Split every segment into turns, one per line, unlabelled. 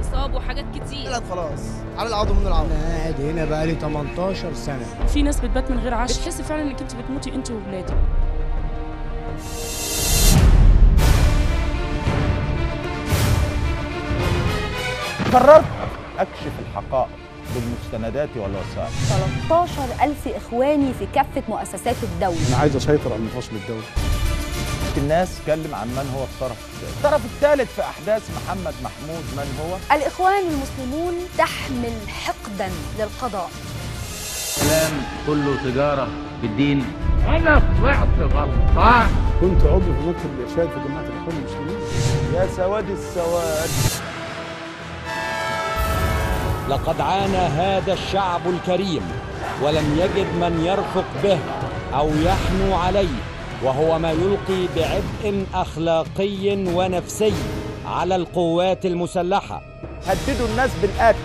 واغتصاب وحاجات كتير
لا خلاص على العضو من العضو
انا قاعد هنا بقالي 18 سنه
في ناس بتبات من غير عشاء بتحسي فعلا انك انت بتموتي انت وولادك
قررت أكشف الحقائق بالمستندات والوثائق
13 ألف إخواني في كافة مؤسسات الدولة
انا عايز اسيطر على المفاصل الدولي
الناس تكلم عن من هو الطرف الثالث الطرف الثالث في أحداث محمد محمود من هو
الإخوان المسلمون تحمل حقدا للقضاء
كلام كله تجارة بالدين أنا طلعت غلطان
كنت عضو في مكتب الارشاد في جماعه الاخوان المسلمين
يا سواد السواد
لقد عانى هذا الشعب الكريم ولم يجد من يرفق به او يحنو عليه وهو ما يلقي بعبء اخلاقي ونفسي على القوات المسلحه
هددوا الناس بالقتل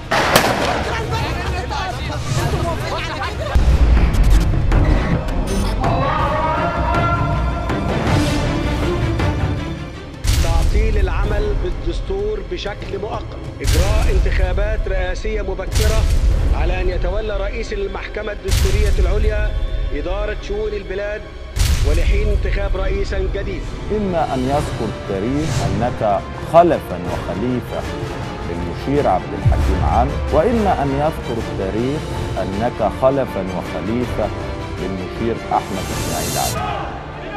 تعطيل العمل بالدستور بشكل مؤقت إجراء انتخابات رئاسية مبكرة على أن يتولى رئيس المحكمة الدستورية العليا إدارة شؤون البلاد ولحين انتخاب رئيسا جديد
إما أن يذكر التاريخ أنك خلفا وخليفة للمشير عبد الحكيم عامر وإما أن يذكر التاريخ أنك خلفا وخليفة للمشير أحمد إسماعيل عامر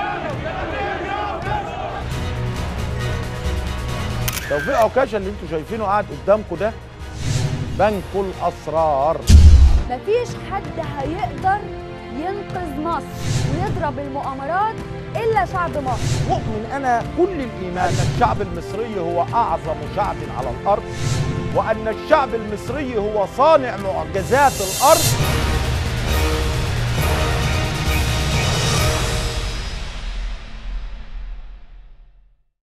توفيق عكاشة اللي انتوا شايفينه قاعد قدامكم ده بنك الأسرار
مفيش حد هيقدر ينقذ مصر ويضرب المؤامرات إلا شعب مصر
مؤمن أنا كل الإيمان أن الشعب المصري هو أعظم شعب على الأرض وأن الشعب المصري هو صانع معجزات الأرض